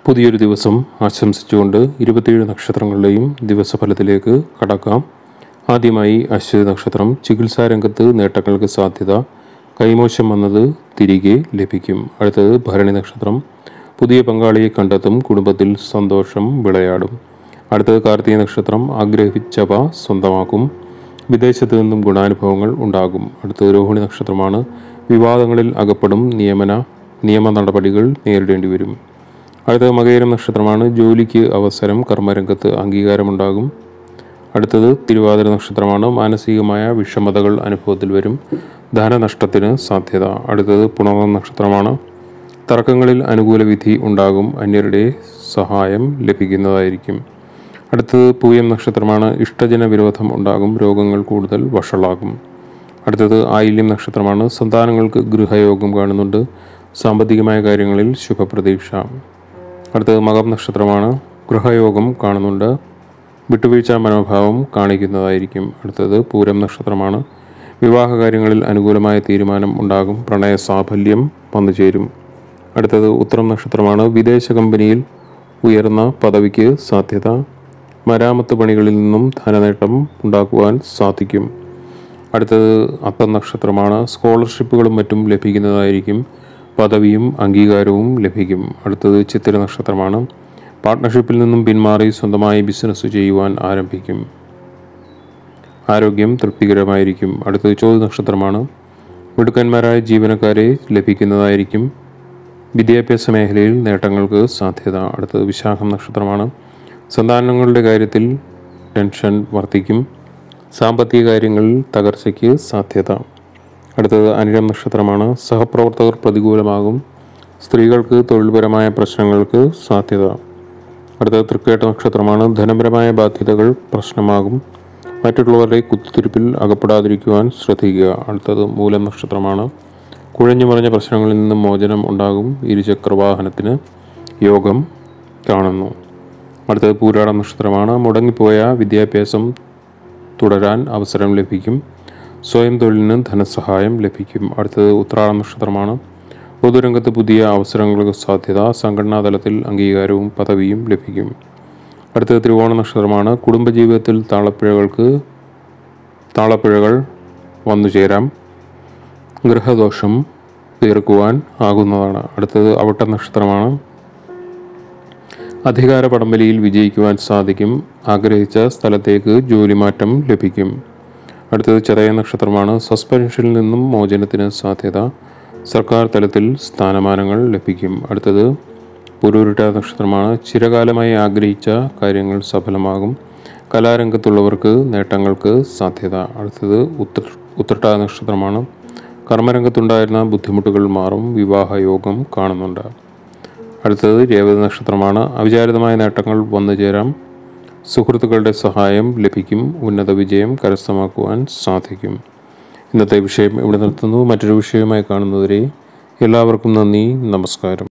പുതിയൊരു ദിവസം ആശംസിച്ചുകൊണ്ട് ഇരുപത്തിയേഴ് നക്ഷത്രങ്ങളുടെയും ദിവസഫലത്തിലേക്ക് കടക്കാം ആദ്യമായി അശ്വതി നക്ഷത്രം ചികിത്സാ രംഗത്ത് നേട്ടങ്ങൾക്ക് സാധ്യത കൈമോശം വന്നത് തിരികെ ലഭിക്കും അടുത്തത് ഭരണി നക്ഷത്രം പുതിയ പങ്കാളിയെ കണ്ടെത്തും കുടുംബത്തിൽ സന്തോഷം വിളയാടും അടുത്തത് കാർത്തിക നക്ഷത്രം ആഗ്രഹിച്ചവ സ്വന്തമാക്കും വിദേശത്ത് നിന്നും ഗുണാനുഭവങ്ങൾ ഉണ്ടാകും അടുത്തത് രോഹിണി നക്ഷത്രമാണ് വിവാദങ്ങളിൽ അകപ്പെടും നിയമന നിയമ നടപടികൾ നേരിടേണ്ടി വരും അടുത്തത് മകേരം നക്ഷത്രമാണ് ജോലിക്ക് അവസരം കർമ്മരംഗത്ത് അംഗീകാരമുണ്ടാകും അടുത്തത് തിരുവാതിര നക്ഷത്രമാണ് മാനസികമായ വിഷമതകൾ അനുഭവത്തിൽ വരും ധനനഷ്ടത്തിന് സാധ്യത അടുത്തത് പുണർന്ന നക്ഷത്രമാണ് തർക്കങ്ങളിൽ അനുകൂല വിധി ഉണ്ടാകും അന്യരുടെ സഹായം ലഭിക്കുന്നതായിരിക്കും അടുത്തത് പൂയം നക്ഷത്രമാണ് ഇഷ്ടജന വിരോധം ഉണ്ടാകും രോഗങ്ങൾ കൂടുതൽ വഷളാകും അടുത്തത് ആയില്യം നക്ഷത്രമാണ് സന്താനങ്ങൾക്ക് ഗൃഹയോഗം കാണുന്നുണ്ട് സാമ്പത്തികമായ കാര്യങ്ങളിൽ ശുഭപ്രതീക്ഷ അടുത്തത് മകം നക്ഷത്രമാണ് ഗൃഹയോഗം കാണുന്നുണ്ട് വിട്ടുവീഴ്ച മനോഭാവം കാണിക്കുന്നതായിരിക്കും അടുത്തത് പൂരം നക്ഷത്രമാണ് വിവാഹ കാര്യങ്ങളിൽ അനുകൂലമായ തീരുമാനം ഉണ്ടാകും പ്രണയ സാഫല്യം വന്നു ചേരും അടുത്തത് ഉത്തരം നക്ഷത്രമാണ് വിദേശ കമ്പനിയിൽ ഉയർന്ന പദവിക്ക് സാധ്യത മരാമത്ത് പണികളിൽ നിന്നും ധനനേട്ടം ഉണ്ടാക്കുവാൻ സാധിക്കും അടുത്തത് അത്തം നക്ഷത്രമാണ് സ്കോളർഷിപ്പുകളും മറ്റും ലഭിക്കുന്നതായിരിക്കും പദവിയും അംഗീകാരവും ലഭിക്കും അടുത്തത് ചിത്തിര നക്ഷത്രമാണ് പാർട്ട്ണർഷിപ്പിൽ നിന്നും പിന്മാറി സ്വന്തമായി ബിസിനസ് ചെയ്യുവാൻ ആരംഭിക്കും ആരോഗ്യം തൃപ്തികരമായിരിക്കും അടുത്തത് ചോദ്യ നക്ഷത്രമാണ് മിടുക്കന്മാരായ ജീവനക്കാരെ ലഭിക്കുന്നതായിരിക്കും വിദ്യാഭ്യാസ മേഖലയിൽ നേട്ടങ്ങൾക്ക് സാധ്യത അടുത്തത് വിശാഖം നക്ഷത്രമാണ് സന്താനങ്ങളുടെ കാര്യത്തിൽ ടെൻഷൻ വർദ്ധിക്കും സാമ്പത്തിക കാര്യങ്ങളിൽ തകർച്ചയ്ക്ക് സാധ്യത അടുത്തത് അനിഴം നക്ഷത്രമാണ് സഹപ്രവർത്തകർ പ്രതികൂലമാകും സ്ത്രീകൾക്ക് തൊഴിൽപരമായ പ്രശ്നങ്ങൾക്ക് സാധ്യത അടുത്തത് തൃക്കേട്ട നക്ഷത്രമാണ് ധനപരമായ ബാധ്യതകൾ പ്രശ്നമാകും മറ്റുള്ളവരുടെ കുത്തിത്തിരിപ്പിൽ അകപ്പെടാതിരിക്കുവാൻ ശ്രദ്ധിക്കുക അടുത്തത് മൂലം നക്ഷത്രമാണ് കുഴഞ്ഞു മറിഞ്ഞ പ്രശ്നങ്ങളിൽ നിന്നും മോചനം ഉണ്ടാകും ഇരുചക്ര വാഹനത്തിന് യോഗം കാണുന്നു അടുത്തത് പൂരാട നക്ഷത്രമാണ് മുടങ്ങിപ്പോയ വിദ്യാഭ്യാസം തുടരാൻ അവസരം ലഭിക്കും സ്വയം തൊഴിലിന് ധനസഹായം ലഭിക്കും അടുത്തത് ഉത്രാട നക്ഷത്രമാണ് പൊതുരംഗത്ത് പുതിയ അവസരങ്ങൾക്ക് സാധ്യത സംഘടനാ തലത്തിൽ അംഗീകാരവും പദവിയും ലഭിക്കും അടുത്തത് തിരുവോണ നക്ഷത്രമാണ് കുടുംബജീവിതത്തിൽ താളപ്പിഴകൾക്ക് താളപ്പിഴകൾ വന്നു ചേരാം ഗൃഹദോഷം തീർക്കുവാൻ ആകുന്നതാണ് അടുത്തത് അവിട്ട നക്ഷത്രമാണ് അധികാര പടമ്പലിയിൽ വിജയിക്കുവാൻ സാധിക്കും ആഗ്രഹിച്ച സ്ഥലത്തേക്ക് ജോലിമാറ്റം ലഭിക്കും അടുത്തത് ചതയ നക്ഷത്രമാണ് സസ്പെൻഷനിൽ നിന്നും മോചനത്തിന് സാധ്യത സർക്കാർ തലത്തിൽ സ്ഥാനമാനങ്ങൾ ലഭിക്കും അടുത്തത് പുരൂരുട്ട നക്ഷത്രമാണ് ചിരകാലമായി ആഗ്രഹിച്ച കാര്യങ്ങൾ സഫലമാകും കലാരംഗത്തുള്ളവർക്ക് നേട്ടങ്ങൾക്ക് സാധ്യത അടുത്തത് ഉത്ര ഉത്രട്ട നക്ഷത്രമാണ് കർമ്മരംഗത്തുണ്ടായിരുന്ന ബുദ്ധിമുട്ടുകൾ മാറും വിവാഹ യോഗം കാണുന്നുണ്ട് അടുത്തത് രേവതി നക്ഷത്രമാണ് അവിചാരിതമായ നേട്ടങ്ങൾ വന്നു ചേരാം സുഹൃത്തുക്കളുടെ സഹായം ലഭിക്കും ഉന്നത വിജയം കരസ്ഥമാക്കുവാൻ സാധിക്കും ഇന്നത്തെ വിഷയം ഇവിടെ നിർത്തുന്നു മറ്റൊരു വിഷയവുമായി കാണുന്നവരെ എല്ലാവർക്കും നന്ദി നമസ്കാരം